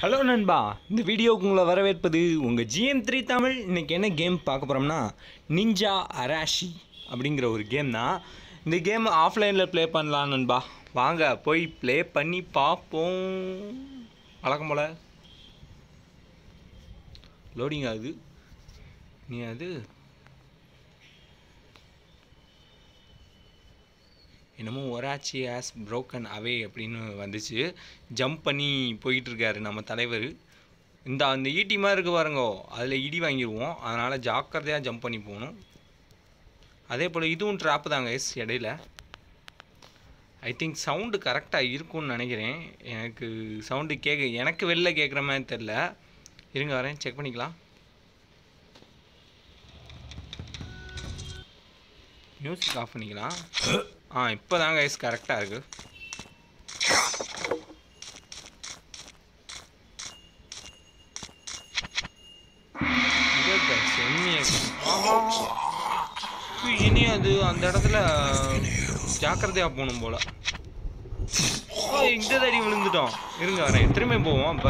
Hello நண்பா இந்த வீடியோவுக்கு உங்களை வரவேற்பது உங்கள் ஜிஎம் த்ரீ தமிழ் இன்றைக்கி என்ன கேம் பார்க்க போகிறோம்னா நிஞ்சா அராஷி அப்படிங்கிற ஒரு கேம் தான் இந்த கேம் ஆஃப்லைனில் ப்ளே பண்ணலாம் நண்பா வாங்க போய் ப்ளே பண்ணி பார்ப்போம் வழக்கம் போல் லோடிங் ஆகுது நீ அது என்னமோ ஒராச்சி ஆஸ் broken அவே அப்படின்னு வந்துச்சு ஜம்ப் பண்ணி போயிட்டு இருக்காரு நம்ம தலைவர் இந்த அந்த ஈட்டி மாதிரி இருக்கு பாருங்கோ அதில் இடி வாங்கிடுவோம் அதனால் ஜாக்கிரதையாக ஜம்ப் பண்ணி போகணும் அதே போல் இதுவும் ட்ராப்பு தாங்க எஸ் இடையில ஐ திங்க் சவுண்டு கரெக்டாக இருக்கும்னு நினைக்கிறேன் எனக்கு சவுண்டு கேட்க எனக்கு வெளில கேட்குற மாதிரி தெரில இருங்க வரேன் செக் பண்ணிக்கலாம் மியூசிக் ஆஃப் பண்ணிக்கலாம் ஆ இப்போ தாங்க ஐஸ் கரெக்டாக இருக்கு இங்க guys, செம்மையா இருக்கு. ஆஹா. உய், இனி அது அந்த இடத்துல ஜாக்கிரதையா போகணும் போல ஓ இந்த தடி விழுந்துட்டோம் இருங்க வரேன் திரும்பி போவோம் அப்ப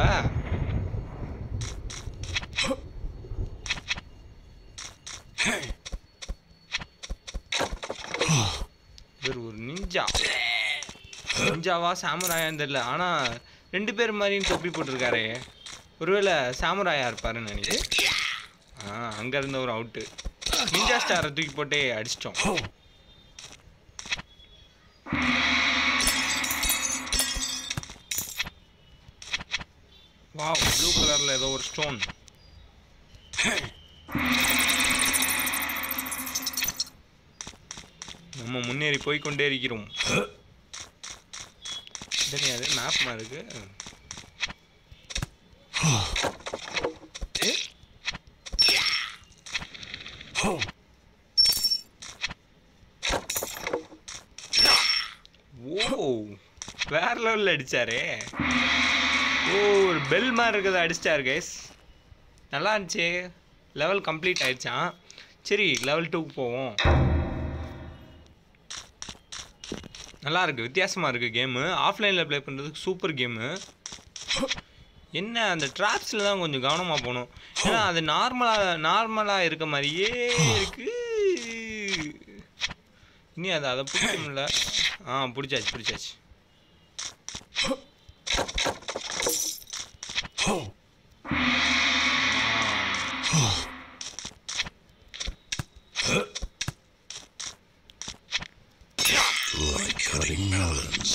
இவர் ஒரு நிஞ்சா நிஞ்சாவா சாமுராயான்னு தெரியல ஆனா ரெண்டு பேர் மாதிரியும் தொப்பி போட்டிருக்காரே ஒருவேளை சாமுராயா இருப்பாருன்னு நினைக்கிறேன் ஆ அங்க இருந்த ஒரு அவுட்டு நிஞ்சா ஸ்டாரை தூக்கி போட்டே அடிச்சிட்டோம் வாவ் ப்ளூ கலர்ல ஏதோ ஒரு ஸ்டோன் நம்ம முன்னேறி போய் கொண்டே இருக்கிறோம் இதனை அது மேப் மாதிரி இருக்கு ஓ வேற லெவலில் அடிச்சாரே ஓ ஒரு பெல் மாதிரி இருக்கிறத அடிச்சிட்டாரு கைஸ் நல்லா இருந்துச்சு லெவல் கம்ப்ளீட் ஆயிடுச்சான் சரி லெவல் டூக்கு போவோம் நல்லா இருக்கு வித்தியாசமாக இருக்குது கேமு ஆஃப்லைனில் ப்ளே பண்ணுறதுக்கு சூப்பர் கேமு என்ன அந்த ட்ராப்ஸில் தான் கொஞ்சம் கவனமாக போகணும் ஏன்னா அது நார்மலாக நார்மலாக இருக்க மாதிரியே இருக்கு இனி அதை அதை பிடிக்க முடியல ஆ பிடிச்சாச்சு பிடிச்சாச்சு like cutting melons.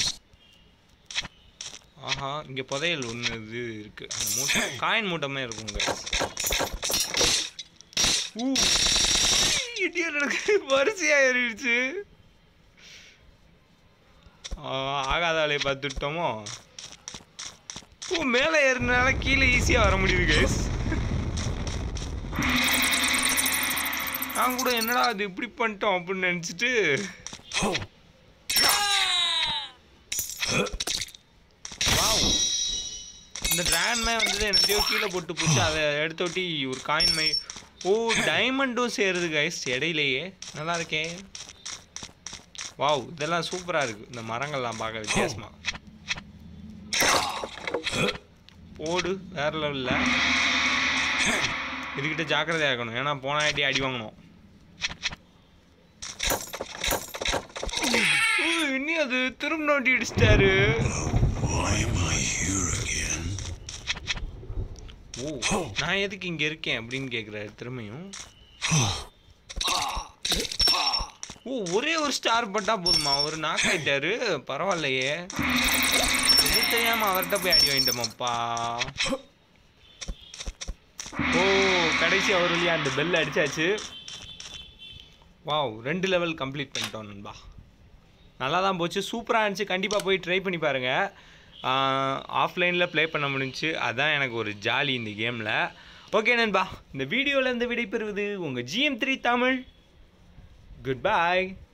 ஆஹா இங்கே புதையல் ஒன்று இது இருக்கு அந்த மூட்டை காயின் மூட்டமே இருக்குங்க ஊ இடியல் எனக்கு வரிசையாக ஏறிடுச்சு ஆ, ஆகாத வேலையை பார்த்துட்டோமோ ஓ மேலே ஏறினால கீழே ஈஸியாக வர முடியுது கைஸ் நான் கூட என்னடா அது இப்படி பண்ணிட்டோம் அப்படின்னு நினச்சிட்டு வாவ் இந்த டிராகன் மே வந்தது என்னத்தையோ கீழே போட்டு போச்சு அதை எடுத்து ஒட்டி ஒரு காயின் மை ஓ டைமண்டும் சேருது கைஸ் இடையிலேயே நல்லா இருக்கே வாவ் இதெல்லாம் சூப்பராக இருக்கு இந்த மரங்கள்லாம் பார்க்க வித்தியாசமா போடு வேற லெவலில் இதுகிட்ட ஜாக்கிரதையா இருக்கணும் ஏன்னா போன ஆட்டி அடி வாங்கணும் ஊ, இனி அது திரும்ப நோட்டி அடிச்சிட்டாரு Why am I here again? ஓ நான் எதுக்கு இங்க இருக்கேன் அப்படின்னு கேக்குறாரு திரும்பியும் ஓ ஒரே ஒரு ஸ்டார் பட்டா போதுமா அவர் நாக் ஆயிட்டாரு பரவாயில்லையே இது தெரியாம அவர்கிட்ட போய் அடி வாங்கிட்டோமாப்பா ஓ கடைசி அவர் வழியா அந்த பெல் அடிச்சாச்சு வாவ் ரெண்டு லெவல் கம்ப்ளீட் பண்ணிட்டோம் நண்பா நல்லா தான் போச்சு சூப்பராக இருந்துச்சு கண்டிப்பாக போய் ட்ரை பண்ணி பாருங்கள் ஆஃப்லைனில் ப்ளே பண்ண முடிஞ்சுச்சு அதான் எனக்கு ஒரு ஜாலி இந்த கேமில் ஓகே நண்பா இந்த வீடியோவில் இருந்து விடைபெறுவது உங்கள் GM three Tamil good bye